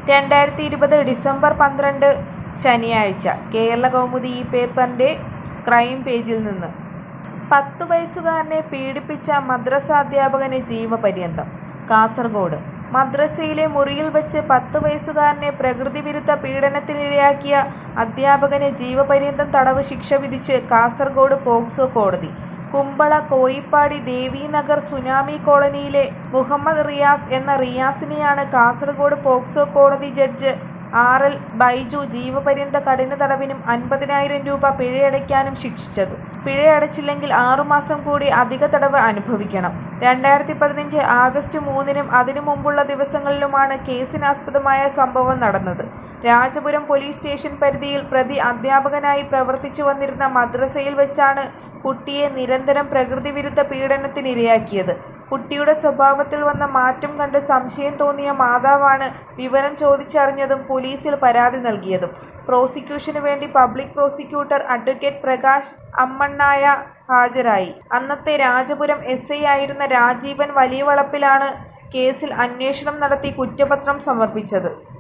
രണ്ടായിരത്തി ഇരുപത് ഡിസംബർ പന്ത്രണ്ട് ശനിയാഴ്ച കേരളകൗമുദി ഈ പേപ്പറിൻ്റെ ക്രൈം പേജിൽ നിന്ന് പത്തു വയസ്സുകാരനെ പീഡിപ്പിച്ച മദ്രസാധ്യാപകന് ജീവപര്യന്തം കാസർഗോഡ് മദ്രസയിലെ മുറിയിൽ വെച്ച് പത്ത് വയസ്സുകാരനെ പ്രകൃതിവിരുദ്ധ പീഡനത്തിനിരയാക്കിയ അധ്യാപകന് ജീവപര്യന്തം തടവ് ശിക്ഷ വിധിച്ച് കാസർഗോഡ് പോക്സോ കോടതി കുമ്പള കോയിപ്പാടി ദേവീനഗർ സുനാമി കോളനിയിലെ മുഹമ്മദ് റിയാസ് എന്ന റിയാസിനെയാണ് കാസർഗോഡ് പോക്സോ കോടതി ജഡ്ജ് ആർ എൽ ബൈജു ജീവപര്യന്ത കഠിന തടവിനും അൻപതിനായിരം രൂപ പിഴയടയ്ക്കാനും ശിക്ഷിച്ചത് പിഴയടച്ചില്ലെങ്കിൽ ആറുമാസം കൂടി അധിക തടവ് അനുഭവിക്കണം രണ്ടായിരത്തി പതിനഞ്ച് ആഗസ്റ്റ് മൂന്നിനും അതിനു മുമ്പുള്ള ദിവസങ്ങളിലുമാണ് കേസിനാസ്പദമായ സംഭവം നടന്നത് രാജപുരം പോലീസ് സ്റ്റേഷൻ പരിധിയിൽ പ്രതി അധ്യാപകനായി പ്രവർത്തിച്ചു വന്നിരുന്ന മദ്രസയിൽ വെച്ചാണ് കുട്ടിയെ നിരന്തരം പ്രകൃതിവിരുദ്ധ പീഡനത്തിനിരയാക്കിയത് കുട്ടിയുടെ സ്വഭാവത്തിൽ വന്ന മാറ്റം കണ്ട് സംശയം തോന്നിയ മാതാവാണ് വിവരം ചോദിച്ചറിഞ്ഞതും പോലീസിൽ പരാതി നൽകിയതും പ്രോസിക്യൂഷനു വേണ്ടി public prosecutor advocate Prakash Ammannaya ഹാജരായി അന്നത്തെ രാജപുരം എസ് ഐ ആയിരുന്ന രാജീവൻ വലിയവളപ്പിലാണ് കേസിൽ അന്വേഷണം നടത്തി കുറ്റപത്രം സമർപ്പിച്ചത്